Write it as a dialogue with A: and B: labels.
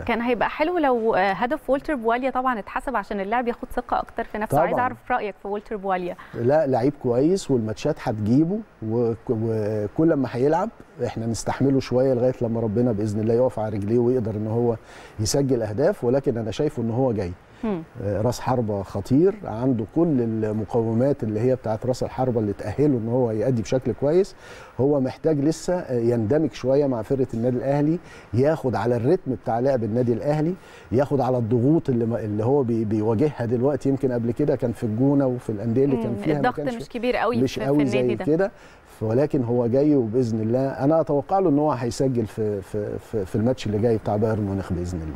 A: ده
B: كان هيبقى حلو لو آه، هدف وولتر بواليا طبعا اتحسب عشان اللاعب ياخد ثقه اكتر في نفسه
A: طبعاً.
B: عايز اعرف رايك في وولتر بواليا
A: لا لعيب كويس والماتشات هتجيبه وك- وكل ما هيلعب احنا نستحمله شويه لغايه لما ربنا باذن الله يقف على رجليه ويقدر ان هو يسجل اهداف ولكن انا شايفه ان هو جاي
B: مم.
A: آه، راس حربة خطير عنده كل المقومات اللي هي بتاعت راس الحربة اللي تأهله ان هو يأدي بشكل كويس هو محتاج لسه آه، يندمج شوية مع فرقة النادي الأهلي ياخد على الريتم بتاع لعب النادي الأهلي ياخد على الضغوط اللي, ما- اللي هو بي- بيواجهها دلوقتي يمكن قبل كده كان في الجونة وفي الأندية اللي كان
B: مم.
A: فيها ما
B: الضغط
A: كانش
B: مش كبير قوي
A: مش
B: في, في
A: قوي
B: النادي
A: زي
B: ده
A: كده ولكن هو جاي وباذن الله انا اتوقع له ان هو هيسجل في في في, في الماتش اللي جاي بتاع بايرن ميونخ باذن الله